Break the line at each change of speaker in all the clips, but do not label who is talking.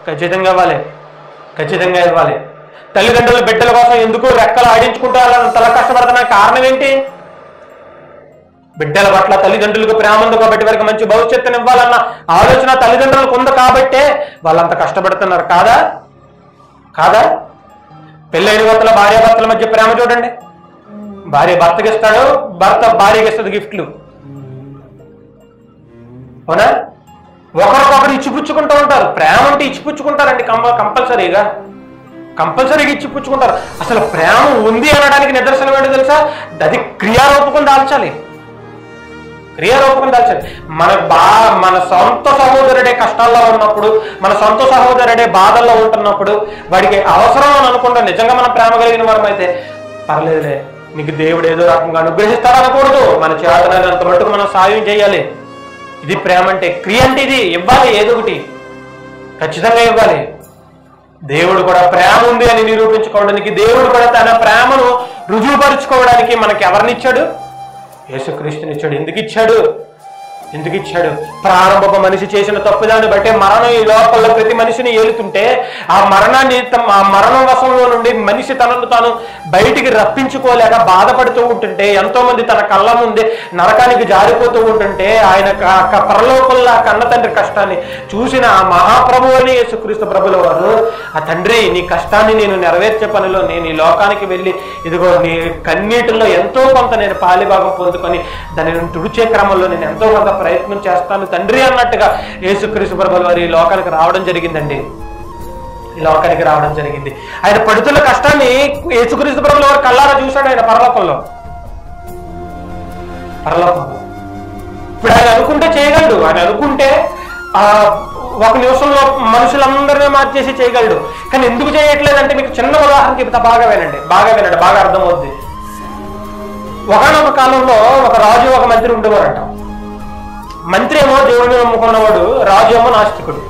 ఖచ్చితంగా ఇవ్వాలి ఖచ్చితంగా ఇవ్వాలి తల్లిదండ్రుల బిడ్డల కోసం ఎందుకు రెక్కలు ఆడించుకుంటూ అలా అంతలా కష్టపడుతున్న కారణం ఏంటి బిడ్డల పట్ల తల్లిదండ్రులకు ప్రేమ ఉంది కాబట్టి వారికి మంచి భవిష్యత్తుని ఇవ్వాలన్న ఆలోచన తల్లిదండ్రులకు ఉంది కాబట్టే వాళ్ళంత కష్టపడుతున్నారు కాదా కాదా పెళ్ళైన కొత్తల భార్య భర్తల మధ్య ప్రేమ చూడండి భార్య భర్తకి ఇస్తాడు భర్త భార్యకి ఇస్తుంది గిఫ్ట్లు అవునా ఒకరికొకరు ఇచ్చిపుచ్చుకుంటూ ఉంటారు ప్రేమ అంటే ఇచ్చిపుచ్చుకుంటారండి కంప కంపల్సరీగా కంపల్సరీగా ఇచ్చిపుచ్చుకుంటారు అసలు ప్రేమ ఉంది అనడానికి నిదర్శనం ఏంటో తెలుసా అది క్రియారూపకం దాల్చాలి క్రియారూపకం దాల్చాలి మన బా మన సొంత సహోదరుడే కష్టాల్లో ఉన్నప్పుడు మన సొంత సహోదరుడే బాధల్లో ఉంటున్నప్పుడు వాడికి అవసరం అని అనుకుంటా నిజంగా మనం ప్రేమ కలిగిన వారం అయితే పర్లేదులే నీకు దేవుడు ఏదో రకంగా అనుగ్రహిస్తాడనకూడదు మన చేతనంత మట్టుకు మనం సాయం చేయాలి ఇది ప్రేమ అంటే క్రియ అంటే ఇది ఇవ్వాలి ఏదో ఒకటి ఖచ్చితంగా ఇవ్వాలి దేవుడు కూడా ప్రేమ ఉంది అని నిరూపించుకోవడానికి దేవుడు కూడా తన ప్రేమను రుజువుపరుచుకోవడానికి మనకి ఎవరినిచ్చాడు యేసుక్రీస్తునిచ్చాడు ఎందుకు ఇచ్చాడు ఎందుకు ఇచ్చాడు ప్రారంభపు మనిషి చేసిన తప్పుదాన్ని బట్టే మరణం ఈ లోపల ప్రతి మనిషిని ఏలుతుంటే ఆ మరణాన్ని తమ- ఆ మరణం వశంలో నుండి మనిషి తనను తాను బయటికి రప్పించుకోలేక బాధపడుతూ ఉంటుంటే ఎంతో మంది తన కళ్ళ ముందే నరకానికి జారిపోతూ ఉంటుంటే ఆయన క- క- పరలోకంలో ఆ కన్న తండ్రి కష్టాన్ని చూసిన ఆ మహాప్రభు అని యేసుక్రీస్తు ప్రభుల వారు ఆ తండ్రి నీ కష్టాన్ని నేను నెరవేర్చే పనిలో నేను ఈ లోకానికి వెళ్ళి ఇదిగో నీ కన్నీటిలో ఎంతో కొంత నేను పాలిభాగం పొందుకొని దానిని తుడిచే క్రమంలో నేను ఎంతో కొంత ప్రయత్నం చేస్తాను తండ్రి అన్నట్టుగా యేసుక్రీస్తు ప్రభుల వారు ఈ లోకానికి రావడం జరిగిందండి ఈ లోకానికి రావడం జరిగింది ఆయన పడుతున్న కష్టాన్ని యేసుక్రీస్తు ప్రభుల వారు కల్లారా చూశాడు ఆయన పరలోకంలో పరలోకంలో ఇప్పుడు ఆయన అనుకుంటే చేయగలడు ఆయన అనుకుంటే ఆ ఒక నిమిషంలో మనుషులందరినీ మార్చేసి చేయగలడు కానీ ఎందుకు చేయట్లేదంటే మీకు చిన్న ఉదాహరణ చెప్తా బాగా వినండి బాగా వినండి బాగా అర్థమవుద్ది ఒకనొక కాలంలో ఒక రాజు ఒక మంత్రి ఉండేవారట మంత్రి ఏమో దేవుడిని నమ్ముకున్నవాడు రాజు ఏమో నాస్తికుడు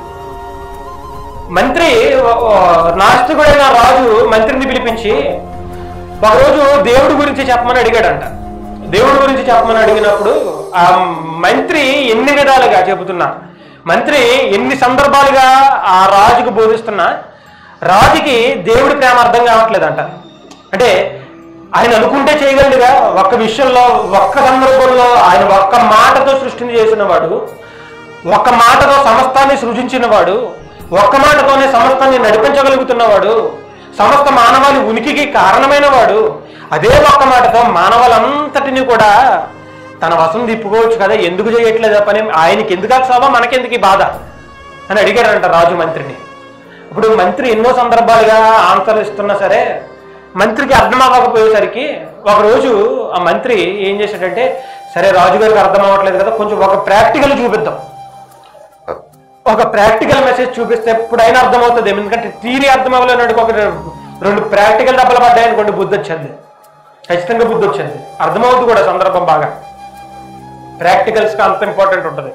మంత్రి ఓ- ఓ నాస్తికుడైన రాజు మంత్రిని పిలిపించి ఒకరోజు దేవుడి గురించి చెప్పమని అడిగాడంట దేవుడి గురించి చెప్పమని అడిగినప్పుడు ఆ మంత్రి ఎన్ని విధాలుగా చెబుతున్నా మంత్రి ఎన్ని సందర్భాలుగా ఆ రాజుకు బోధిస్తున్నా రాజుకి దేవుడి ప్రేమ అర్థం కావట్లేదంట అంటే ఆయన అనుకుంటే చేయగలడుగా ఒక్క విషయంలో ఒక్క సందర్భంలో ఆయన ఒక్క మాటతో సృష్టిని చేసిన వాడు ఒక్క మాటతో సమస్తాన్ని సృజించినవాడు ఒక్క మాటతోనే సమస్తాన్ని నడిపించగలుగుతున్నవాడు సమస్త మానవాళి ఉనికికి కారణమైన వాడు అదే ఒక్క మాటతో మానవాళంతటిని కూడా తన వశం తిప్పుకోవచ్చు కదా ఎందుకు చేయట్లేదు ఆ పని ఆయనకి ఎందుకు సభ మనకెందుకు ఈ బాధ అని అడిగాడంట రాజు మంత్రిని ఇప్పుడు మంత్రి ఎన్నో సందర్భాలుగా ఆన్సర్లు ఇస్తున్నా సరే మంత్రికి అర్థం అవ్వకపోయేసరికి ఒకరోజు ఆ మంత్రి ఏం చేశాడంటే సరే రాజుగారికి అర్థం అవ్వట్లేదు కదా కొంచెం ఒక ప్రాక్టికల్ చూపిద్దాం ఒక ప్రాక్టికల్ మెసేజ్ చూపిస్తే ఎప్పుడైనా అర్థమవుతుంది ఎందుకంటే థీరీ అర్థం అవ్వలేనాడు ఒక రెండు ప్రాక్టికల్ దెబ్బలు పడ్డాయనుకోండి బుద్ధి వచ్చింది ఖచ్చితంగా బుద్ధి వచ్చింది అర్థమవుతుంది కూడా సందర్భం బాగా ప్రాక్టికల్స్కి అంత ఇంపార్టెంట్ ఉంటుంది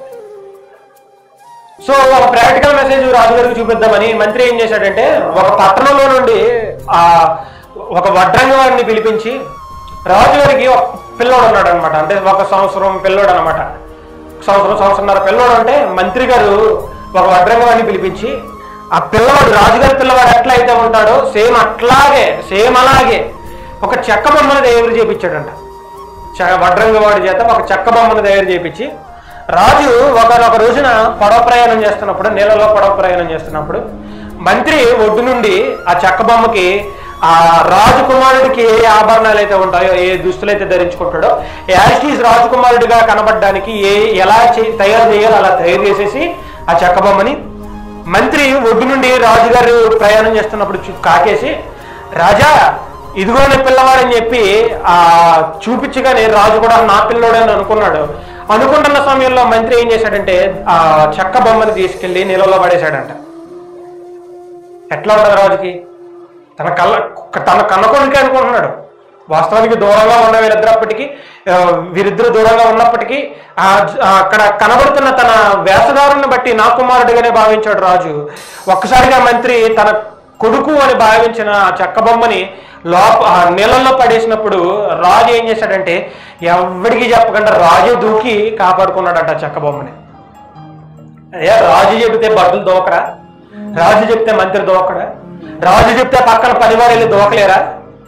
సో ఒక ప్రాక్టికల్ మెసేజ్ రాజుగారికి చూపిద్దామని మంత్రి ఏం చేశాడంటే ఒక పట్టణంలో నుండి ఆ ఒక వడ్రంగి వారిని పిలిపించి రాజుగారికి ఒక పిల్లోడు ఉన్నాడు అనమాట అంటే ఒక సంవత్సరం పిల్లోడు అనమాట సంవత్సరం సంవత్సరంన్నర పిల్లోడు అంటే మంత్రి గారు ఒక వడ్రంగి వారిని పిలిపించి ఆ పిల్లవాడు రాజుగారి పిల్లవాడు ఎట్లా అయితే ఉంటాడో సేమ్ అట్లాగే సేమ్ అలాగే ఒక చెక్క బొమ్మను తయారు చేయించాడంట చ- వడ్రంగవాడి చేత ఒక చెక్క బొమ్మను తయారు చేయించి రాజు ఒకనొక రోజున పడవ ప్రయాణం చేస్తున్నప్పుడు నీళ్ళలో పడవ ప్రయాణం చేస్తున్నప్పుడు మంత్రి ఒడ్డు నుండి ఆ చెక్క బొమ్మకి ఆ రాజకుమారుడికి ఏ ఆభరణాలు అయితే ఉంటాయో ఏ దుస్తులు అయితే ధరించుకుంటాడో యాస్టీస్ రాజకుమారుడిగా కనబడడానికి ఏ ఎలా చే- తయారు చేయాలో అలా తయారు చేసేసి ఆ చెక్క బొమ్మని మంత్రి ఒడ్డు నుండి రాజుగారు ప్రయాణం చేస్తున్నప్పుడు చూ- కాకేసి రాజా ఇదిగో నీ పిల్లవాడని చెప్పి ఆ చూపించగానే రాజు కూడా నా పిల్లోడని అనుకున్నాడు అనుకుంటున్న సమయంలో మంత్రి ఏం చేశాడంటే ఆ చెక్క బొమ్మని తీసుకెళ్లి నీళ్ళలో పడేశాడంట ఎట్లా ఉంటుంది రాజుకి తన కళ్ళ తన కన్న కొడుకే అనుకుంటున్నాడు వాస్తవానికి దూరంగా ఉన్న వీరిద్దరప్పటికీ ఆ, వీరిద్దరు దూరంగా ఉన్నప్పటికీ ఆ జ- ఆ అక్కడ కనబడుతున్న తన వేషధారుని బట్టి నా కుమారుడిగానే భావించాడు రాజు ఒక్కసారిగా మంత్రి తన కొడుకు అని భావించిన ఆ చెక్క బొమ్మని లోప ఆ నీళ్ళల్లో పడేసినప్పుడు రాజు ఏం చేశాడంటే ఎవరికి చెప్పకుండా రాజు దూకి కాపాడుకున్నాడట ఆ చెక్క బొమ్మని అయ్యా రాజు చెబితే బట్టలు దోకరా రాజు చెప్తే మంత్రి దోకడా రాజు చెప్తే పక్కన పనివారు వెళ్ళి దోకలేరా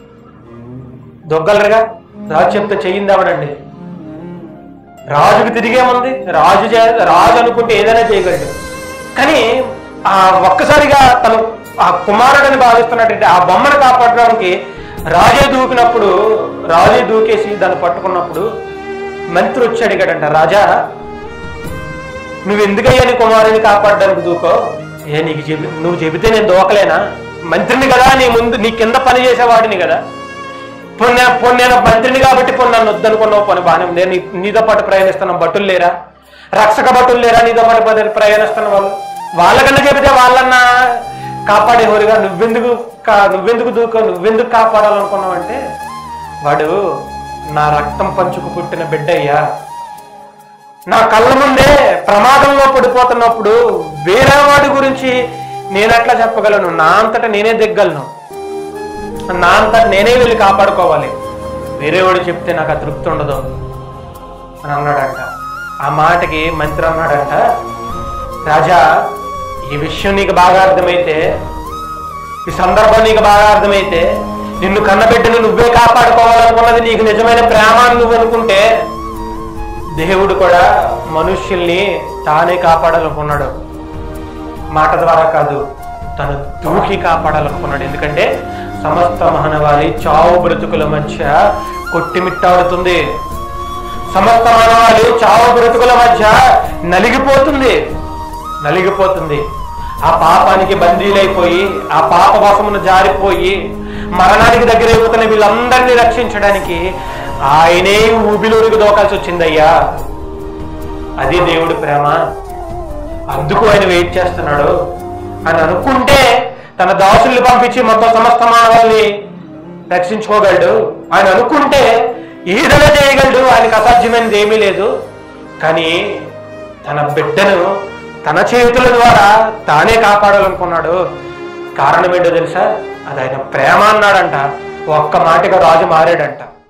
దొగ్గలరుగా రాజు చెప్తే చెయ్యిందామనండి రాజుకు తిరిగేముంది రాజు చే- రాజు అనుకుంటే ఏదైనా చేయగలడు కానీ ఆ ఒక్కసారిగా తను ఆ కుమారుడని భావిస్తున్నట్టు ఆ బొమ్మను కాపాడడానికి రాజే దూకినప్పుడు రాజే దూకేసి దాన్ని పట్టుకున్నప్పుడు మంత్రి వచ్చి అడిగాడంట రాజా నువ్వు ఎందుకయ్యా నీ కుమారుని కాపాడడానికి దూకో ఏ నీకు చెబి నువ్వు చెబితే నేను దూకలేనా మంత్రిని కదా నీ ముందు నీ కింద పని చేసేవాడిని కదా పోనీ నేను పోనీ నేను మంత్రిని కాబట్టి పోనీ నన్ను వద్దనుకున్నావు పని బాగానే ఉంది నీ నీతో పాటు ప్రయాణిస్తున్న భటులు లేరా రక్షక భటులు లేరా నీతో పాటు ప్రయ- ప్రయాణిస్తున్న వాళ్ళు వాళ్ళకన్నా చెబితే వాళ్ళన్నా కాపాడేవారుగా నువ్వెందుకు కా- నువ్వెందుకు దూకో నువ్వెందుకు కాపాడాలనుకున్నావు అంటే వాడు నా రక్తం పంచుకు పుట్టిన బిడ్డయ్యా నా కళ్ళ ముందే ప్రమాదంలో పడిపోతున్నప్పుడు వేరే వాడి గురించి నేనెట్లా చెప్పగలను నా అంతటా నేనే దిగ్గలను నా అంతటా నేనే వెళ్ళి కాపాడుకోవాలి వేరే వాడు చెప్తే నాకు ఆ తృప్తి ఉండదు అని అన్నాడంట ఆ మాటకి మంత్రి అన్నాడంట రాజా ఈ విషయం నీకు బాగా అర్థమైతే ఈ సందర్భం నీకు బాగా అర్థమైతే నిన్ను కన్నబిడ్డను నువ్వే కాపాడుకోవాలనుకున్నది నీకు నిజమైన ప్రేమ అని నువ్వు అనుకుంటే దేవుడు కూడా మనుష్యుల్ని తానే కాపాడాలనుకున్నాడు మాట ద్వారా కాదు తను దూకి కాపాడాలనుకున్నాడు ఎందుకంటే సమస్త మానవాళి చావు బ్రతుకుల మధ్య కొట్టిమిట్టాడుతుంది సమస్త మానవాళి చావు బ్రతుకుల మధ్య నలిగిపోతుంది నలిగిపోతుంది ఆ పాపానికి బందీలైపోయి ఆ పాప వశమును జారిపోయి మరణానికి దగ్గర అయిపోతున్న వీళ్ళందరినీ రక్షించడానికి ఆయనే ఊబిలోనికి దోకాల్సి వచ్చిందయ్యా అది దేవుడి ప్రేమ అందుకు ఆయన వెయిట్ చేస్తున్నాడు అని అనుకుంటే తన దాసుల్ని పంపించి మొత్తం సమస్త మానవాల్ని రక్షించుకోగలడు ఆయన అనుకుంటే ఏదైనా చేయగలడు ఆయనకు అసాధ్యమైనది ఏమీ లేదు కానీ తన బిడ్డను తన చేతుల ద్వారా తానే కాపాడాలనుకున్నాడు కారణం ఏంటో తెలుసా అది ఆయన ప్రేమ అన్నాడంట ఒక్క మాటగా రాజు మారాడంట